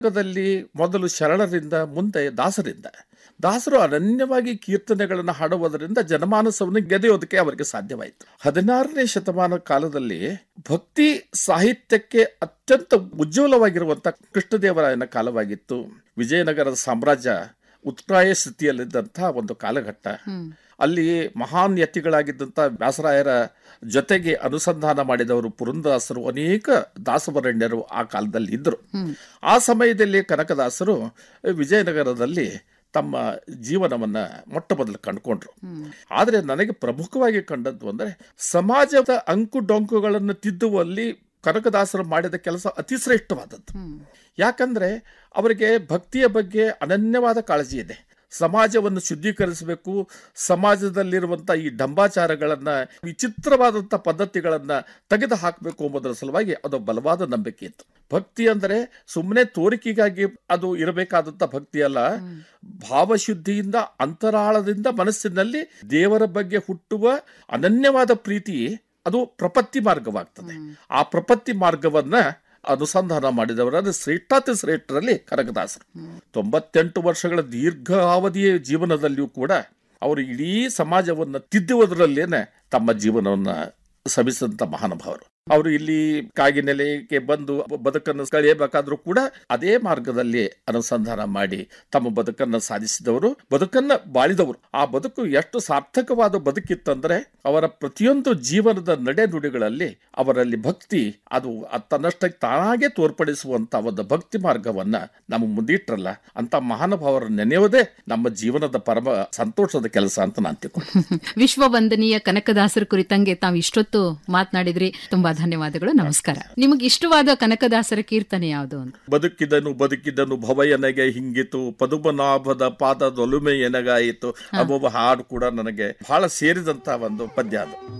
ದಲ್ಲಿ ಮೊದಲು ಶರಣರಿಂದ ಮುಂದೆ ದಾಸರಿಂದ ದಾಸರು ಅನನ್ಯವಾಗಿ ಕೀರ್ತನೆಗಳನ್ನು ಹಾಡುವುದರಿಂದ ಜನಮಾನಸವನ್ನು ಗೆದೆಯೋದಕ್ಕೆ ಅವರಿಗೆ ಸಾಧ್ಯವಾಯಿತು ಹದಿನಾರನೇ ಶತಮಾನ ಕಾಲದಲ್ಲಿ ಭಕ್ತಿ ಸಾಹಿತ್ಯಕ್ಕೆ ಅತ್ಯಂತ ಉಜ್ವಲವಾಗಿರುವಂತಹ ಕೃಷ್ಣದೇವರಾಯನ ಕಾಲವಾಗಿತ್ತು ವಿಜಯನಗರದ ಸಾಮ್ರಾಜ್ಯ ಉತ್ಪ್ರಾಯ ಸ್ಥಿತಿಯಲ್ಲಿದ್ದಂತಹ ಒಂದು ಕಾಲಘಟ್ಟ ಅಲ್ಲಿ ಮಹಾನ್ ಯತಿಗಳಾಗಿದ್ದಂಥ ವ್ಯಾಸರಾಯರ ಜೊತೆಗೆ ಅನುಸಂಧಾನ ಮಾಡಿದವರು ಪುರಂದಾಸರು ಅನೇಕ ದಾಸವರಣ್ಯರು ಆ ಕಾಲದಲ್ಲಿ ಇದ್ದರು ಆ ಸಮಯದಲ್ಲಿ ಕನಕದಾಸರು ವಿಜಯನಗರದಲ್ಲಿ ತಮ್ಮ ಜೀವನವನ್ನ ಮೊಟ್ಟ ಮೊದಲು ಕಂಡುಕೊಂಡ್ರು ಆದರೆ ನನಗೆ ಪ್ರಮುಖವಾಗಿ ಕಂಡದ್ದು ಅಂದರೆ ಸಮಾಜದ ಅಂಕು ಡೊಂಕುಗಳನ್ನು ತಿದ್ದುವಲ್ಲಿ ಕನಕದಾಸರು ಮಾಡಿದ ಕೆಲಸ ಅತಿ ಶ್ರೇಷ್ಠವಾದದ್ದು ಯಾಕಂದ್ರೆ ಅವರಿಗೆ ಭಕ್ತಿಯ ಬಗ್ಗೆ ಅನನ್ಯವಾದ ಕಾಳಜಿ ಇದೆ ಸಮಾಜವನ್ನು ಶುದ್ಧೀಕರಿಸಬೇಕು ಸಮಾಜದಲ್ಲಿರುವಂಥ ಈ ಡಂಬಾಚಾರಗಳನ್ನ ವಿಚಿತ್ರವಾದಂಥ ಪದ್ಧತಿಗಳನ್ನ ತೆಗೆದು ಹಾಕಬೇಕು ಎಂಬುದರ ಸಲುವಾಗಿ ಅದು ಬಲವಾದ ನಂಬಿಕೆ ಇತ್ತು ಭಕ್ತಿ ಅಂದರೆ ಸುಮ್ಮನೆ ತೋರಿಕೆಗಾಗಿ ಅದು ಇರಬೇಕಾದಂಥ ಭಕ್ತಿ ಅಲ್ಲ ಭಾವಶುದ್ಧಿಯಿಂದ ಅಂತರಾಳದಿಂದ ಮನಸ್ಸಿನಲ್ಲಿ ದೇವರ ಬಗ್ಗೆ ಹುಟ್ಟುವ ಅನನ್ಯವಾದ ಪ್ರೀತಿ ಅದು ಪ್ರಪತ್ತಿ ಮಾರ್ಗವಾಗ್ತದೆ ಆ ಪ್ರಪತ್ತಿ ಮಾರ್ಗವನ್ನ ಅನುಸಂಧಾನ ಮಾಡಿದವರ ಶ್ರೇಷ್ಠಾತಿ ಶ್ರೇಷ್ಠರಲ್ಲಿ ಕನಕದಾಸರು ತೊಂಬತ್ತೆಂಟು ವರ್ಷಗಳ ದೀರ್ಘಾವಧಿಯ ಜೀವನದಲ್ಲಿಯೂ ಕೂಡ ಅವರು ಇಡೀ ಸಮಾಜವನ್ನು ತಿದ್ದುವುದರಲ್ಲೇನೆ ತಮ್ಮ ಜೀವನವನ್ನ ಸವಿಸಿದಂತ ಮಹಾನುಭಾವರು ಅವರು ಇಲ್ಲಿ ಕಾಗಿನೆಲೆಗೆ ಬಂದು ಬದುಕನ್ನು ಕಳೆಯಬೇಕಾದ್ರೂ ಕೂಡ ಅದೇ ಮಾರ್ಗದಲ್ಲಿ ಅನುಸಂಧಾನ ಮಾಡಿ ತಮ್ಮ ಬದುಕನ್ನು ಸಾಧಿಸಿದವರು ಬದುಕನ್ನ ಬಾಳಿದವರು ಆ ಬದುಕು ಎಷ್ಟು ಸಾರ್ಥಕವಾದ ಬದುಕಿತ್ತಂದ್ರೆ ಅವರ ಪ್ರತಿಯೊಂದು ಜೀವನದ ನಡೆ ನುಡಿಗಳಲ್ಲಿ ಅವರಲ್ಲಿ ಭಕ್ತಿ ಅದು ತನ್ನಷ್ಟಕ್ಕೆ ತಾನಾಗೆ ತೋರ್ಪಡಿಸುವಂತ ಒಂದು ಭಕ್ತಿ ಮಾರ್ಗವನ್ನ ನಮ್ಮ ಮುಂದಿಟ್ರಲ್ಲ ಅಂತ ಮಹಾನುಭಾವರು ನೆನೆಯುವುದೇ ನಮ್ಮ ಜೀವನದ ಪರಮ ಸಂತೋಷದ ಕೆಲಸ ಅಂತ ನಾನು ತಿಳ್ಕೊಂಡು ವಿಶ್ವವಂದನೀಯ ಕನಕದಾಸರ ಕುರಿತಂಗೆ ತಾವು ಇಷ್ಟೊತ್ತು ಮಾತನಾಡಿದ್ರಿ ತುಂಬಾ ಧನ್ಯವಾದಗಳು ನಮಸ್ಕಾರ ನಿಮಗೆ ಇಷ್ಟವಾದ ಕನಕದಾಸರ ಕೀರ್ತನೆ ಯಾವುದು ಅಂತ ಬದುಕಿದನು ಬದುಕಿದನು ಭವಯನಗೆ ಹಿಂಗಿತು ಪದುಮನಾಭದ ಪಾದದೊಲುಮೆ ಎನಗಾಯಿತು ಅಬ್ಬೊಬ್ಬ ಹಾಡು ಕೂಡ ನನಗೆ ಬಹಳ ಸೇರಿದಂತ ಒಂದು ಪದ್ಯ ಅದು